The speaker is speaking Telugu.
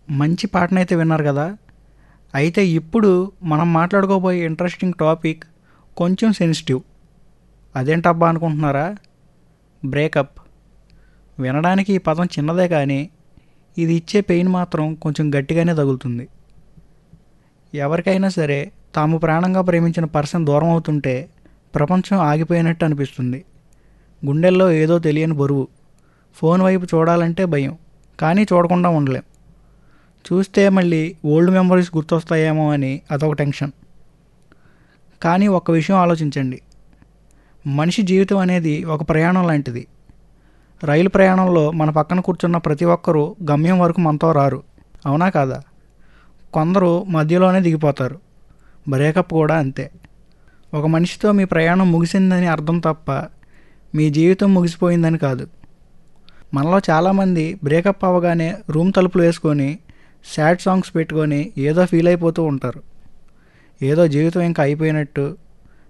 మంచి పాటనైతే విన్నారు కదా అయితే ఇప్పుడు మనం మాట్లాడుకోబోయే ఇంట్రెస్టింగ్ టాపిక్ కొంచెం సెన్సిటివ్ అదేంటబ్బా అనుకుంటున్నారా బ్రేకప్ వినడానికి ఈ పదం చిన్నదే కానీ ఇది ఇచ్చే పెయిన్ మాత్రం కొంచెం గట్టిగానే తగులుతుంది ఎవరికైనా సరే తాము ప్రాణంగా ప్రేమించిన పర్సన్ దూరం అవుతుంటే ప్రపంచం ఆగిపోయినట్టు అనిపిస్తుంది గుండెల్లో ఏదో తెలియని బరువు ఫోన్ వైపు చూడాలంటే భయం కానీ చూడకుండా ఉండలేం చూస్తే మళ్ళీ ఓల్డ్ మెమరీస్ గుర్తొస్తాయేమో అని అదొక టెన్షన్ కానీ ఒక్క విషయం ఆలోచించండి మనిషి జీవితం అనేది ఒక ప్రయాణం లాంటిది రైలు ప్రయాణంలో మన పక్కన కూర్చున్న ప్రతి ఒక్కరూ గమ్యం వరకు మనతో రారు అవునా కాదా కొందరు మధ్యలోనే దిగిపోతారు బ్రేకప్ కూడా అంతే ఒక మనిషితో మీ ప్రయాణం ముగిసిందని అర్థం తప్ప మీ జీవితం ముగిసిపోయిందని కాదు మనలో చాలామంది బ్రేకప్ అవ్వగానే రూమ్ తలుపులు వేసుకొని సాడ్ సాంగ్స్ పెట్టుకొని ఏదో ఫీల్ అయిపోతూ ఉంటారు ఏదో జీవితం ఇంకా అయిపోయినట్టు